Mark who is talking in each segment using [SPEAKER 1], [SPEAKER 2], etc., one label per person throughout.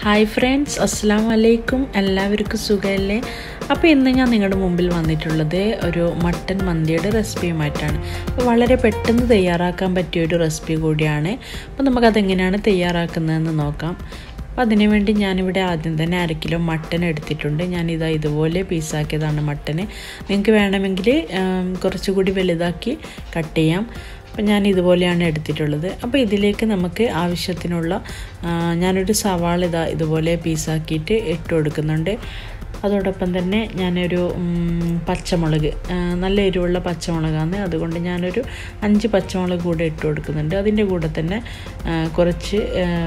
[SPEAKER 1] hi friends അസ്സാം വലൈക്കും എല്ലാവർക്കും സുഖമല്ലേ അപ്പോൾ ഇന്ന് ഞാൻ നിങ്ങളുടെ മുമ്പിൽ വന്നിട്ടുള്ളത് ഒരു മട്ടൻ മന്തിയുടെ റെസിപ്പിയുമായിട്ടാണ് അപ്പോൾ വളരെ പെട്ടെന്ന് തയ്യാറാക്കാൻ പറ്റിയ ഒരു റെസിപ്പി കൂടിയാണ് അപ്പോൾ നമുക്കതെങ്ങനെയാണ് തയ്യാറാക്കുന്നതെന്ന് നോക്കാം അപ്പോൾ അതിനു വേണ്ടി ഞാനിവിടെ ആദ്യം തന്നെ അര കിലോ മട്ടൻ എടുത്തിട്ടുണ്ട് ഞാനിതാ ഇതുപോലെ പീസാക്കിയതാണ് മട്ടന് നിങ്ങൾക്ക് വേണമെങ്കിൽ കുറച്ചുകൂടി വലുതാക്കി കട്ട് ചെയ്യാം അപ്പം ഞാൻ ഇതുപോലെയാണ് എടുത്തിട്ടുള്ളത് അപ്പോൾ ഇതിലേക്ക് നമുക്ക് ആവശ്യത്തിനുള്ള ഞാനൊരു സവാള ഇതാ ഇതുപോലെ പീസാക്കിയിട്ട് ഇട്ട് കൊടുക്കുന്നുണ്ട് അതോടൊപ്പം തന്നെ ഞാനൊരു പച്ചമുളക് നല്ല എരിവുള്ള പച്ചമുളകാണ് അതുകൊണ്ട് ഞാനൊരു അഞ്ച് പച്ചമുളക് കൂടെ ഇട്ട് കൊടുക്കുന്നുണ്ട് അതിൻ്റെ കൂടെ തന്നെ കുറച്ച്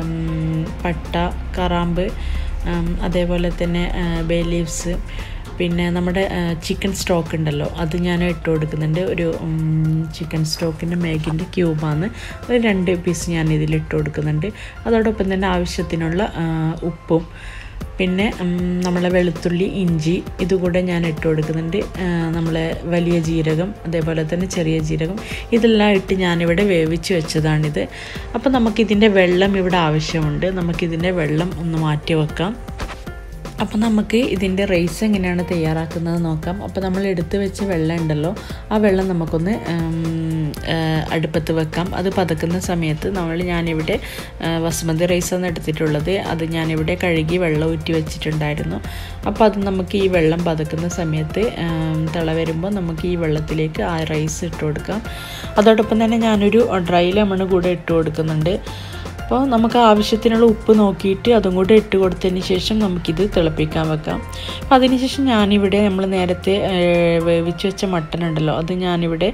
[SPEAKER 1] പട്ട കറാമ്പ് അതേപോലെ തന്നെ ബേ ലീവ്സ് പിന്നെ നമ്മുടെ ചിക്കൻ സ്റ്റോക്ക് ഉണ്ടല്ലോ അത് ഞാൻ ഇട്ട് കൊടുക്കുന്നുണ്ട് ഒരു ചിക്കൻ സ്റ്റോക്കിൻ്റെ മേഗിൻ്റെ ക്യൂബാണ് ഒരു രണ്ട് പീസ് ഞാൻ ഇതിൽ ഇട്ട് കൊടുക്കുന്നുണ്ട് അതോടൊപ്പം തന്നെ ആവശ്യത്തിനുള്ള ഉപ്പും പിന്നെ നമ്മളെ വെളുത്തുള്ളി ഇഞ്ചി ഇതുകൂടെ ഞാൻ ഇട്ട് കൊടുക്കുന്നുണ്ട് നമ്മളെ വലിയ ജീരകം അതേപോലെ തന്നെ ചെറിയ ജീരകം ഇതെല്ലാം ഇട്ട് ഞാനിവിടെ വേവിച്ച് വെച്ചതാണിത് അപ്പോൾ നമുക്കിതിൻ്റെ വെള്ളം ഇവിടെ ആവശ്യമുണ്ട് നമുക്കിതിൻ്റെ വെള്ളം ഒന്ന് മാറ്റി വെക്കാം അപ്പോൾ നമുക്ക് ഇതിൻ്റെ റൈസ് എങ്ങനെയാണ് തയ്യാറാക്കുന്നത് നോക്കാം അപ്പോൾ നമ്മൾ എടുത്തു വെച്ച വെള്ളം ഉണ്ടല്ലോ ആ വെള്ളം നമുക്കൊന്ന് അടുപ്പത്ത് വെക്കാം അത് പതക്കുന്ന സമയത്ത് നമ്മൾ ഞാനിവിടെ ബസ്മതി റൈസാണ് എടുത്തിട്ടുള്ളത് അത് ഞാനിവിടെ കഴുകി വെള്ളം ഊറ്റി വെച്ചിട്ടുണ്ടായിരുന്നു അപ്പോൾ അത് നമുക്ക് ഈ വെള്ളം പതക്കുന്ന സമയത്ത് തിള വരുമ്പോൾ നമുക്ക് ഈ വെള്ളത്തിലേക്ക് ആ റൈസ് ഇട്ട് കൊടുക്കാം അതോടൊപ്പം തന്നെ ഞാനൊരു ഡ്രൈ ലെമൺ കൂടെ ഇട്ട് കൊടുക്കുന്നുണ്ട് അപ്പോൾ നമുക്ക് ആവശ്യത്തിനുള്ള ഉപ്പ് നോക്കിയിട്ട് അതും കൂടെ ഇട്ട് കൊടുത്തതിന് ശേഷം നമുക്കിത് തിളപ്പിക്കാൻ വെക്കാം അപ്പോൾ അതിനുശേഷം ഞാനിവിടെ നമ്മൾ നേരത്തെ വേവിച്ച് വെച്ച മട്ടൻ ഉണ്ടല്ലോ അത് ഞാനിവിടെ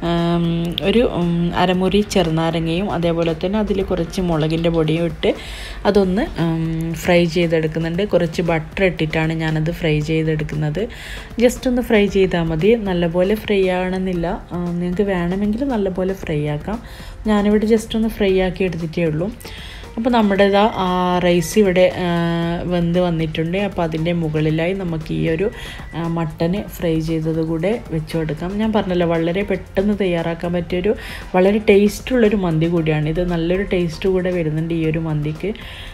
[SPEAKER 1] ഒരു അരമുറി ചെറുനാരങ്ങയും അതേപോലെ തന്നെ അതിൽ കുറച്ച് മുളകിൻ്റെ പൊടിയും ഇട്ട് അതൊന്ന് ഫ്രൈ ചെയ്തെടുക്കുന്നുണ്ട് കുറച്ച് ബട്ടർ ഇട്ടിട്ടാണ് ഞാനത് ഫ്രൈ ചെയ്തെടുക്കുന്നത് ജസ്റ്റ് ഒന്ന് ഫ്രൈ ചെയ്താൽ മതി നല്ലപോലെ ഫ്രൈ ആകണമെന്നില്ല നിങ്ങൾക്ക് വേണമെങ്കിൽ നല്ലപോലെ ഫ്രൈ ആക്കാം ഞാനിവിടെ ജസ്റ്റ് ഒന്ന് ഫ്രൈ ആക്കി എടുത്തിട്ടേ ഉള്ളൂ അപ്പോൾ നമ്മുടെ ഇതാ റൈസ് ഇവിടെ വെന്ത് വന്നിട്ടുണ്ട് അപ്പോൾ അതിൻ്റെ മുകളിലായി നമുക്ക് ഈ ഒരു മട്ടന് ഫ്രൈ ചെയ്തത് കൂടെ വെച്ച് കൊടുക്കാം ഞാൻ പറഞ്ഞല്ലോ വളരെ പെട്ടെന്ന് തയ്യാറാക്കാൻ പറ്റിയൊരു വളരെ ടേസ്റ്റുള്ളൊരു മന്തി കൂടിയാണ് ഇത് നല്ലൊരു ടേസ്റ്റ് കൂടെ വരുന്നുണ്ട് ഈ ഒരു മന്തിക്ക്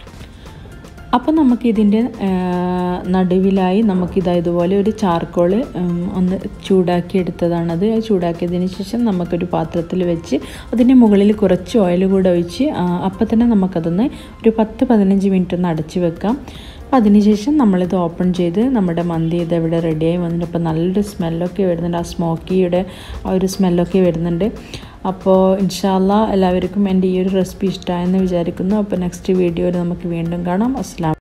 [SPEAKER 1] അപ്പോൾ നമുക്കിതിൻ്റെ നടുവിലായി നമുക്കിതാ ഇതുപോലെ ഒരു ചാർക്കോൾ ഒന്ന് ചൂടാക്കി എടുത്തതാണത് ചൂടാക്കിയതിന് ശേഷം നമുക്കൊരു പാത്രത്തിൽ വെച്ച് അതിൻ്റെ മുകളിൽ കുറച്ച് ഓയിൽ കൂടെ ഒഴിച്ച് അപ്പം തന്നെ നമുക്കതൊന്ന് ഒരു പത്ത് പതിനഞ്ച് മിനിറ്റ് ഒന്ന് അടച്ച് വെക്കാം അപ്പോൾ അതിനുശേഷം നമ്മളിത് ഓപ്പൺ ചെയ്ത് നമ്മുടെ മന്തി ഇത് ഇവിടെ റെഡിയായി വന്നിട്ട് അപ്പോൾ നല്ലൊരു സ്മെല്ലൊക്കെ വരുന്നുണ്ട് ആ സ്മോക്കിയുടെ ആ ഒരു സ്മെല്ലൊക്കെ വരുന്നുണ്ട് അപ്പോൾ ഇൻഷാല്ല എല്ലാവർക്കും എൻ്റെ ഈ ഒരു റെസിപ്പി ഇഷ്ടമായെന്ന് വിചാരിക്കുന്നു അപ്പോൾ നെക്സ്റ്റ് വീഡിയോയിൽ നമുക്ക് വീണ്ടും കാണാം അസ്ലാം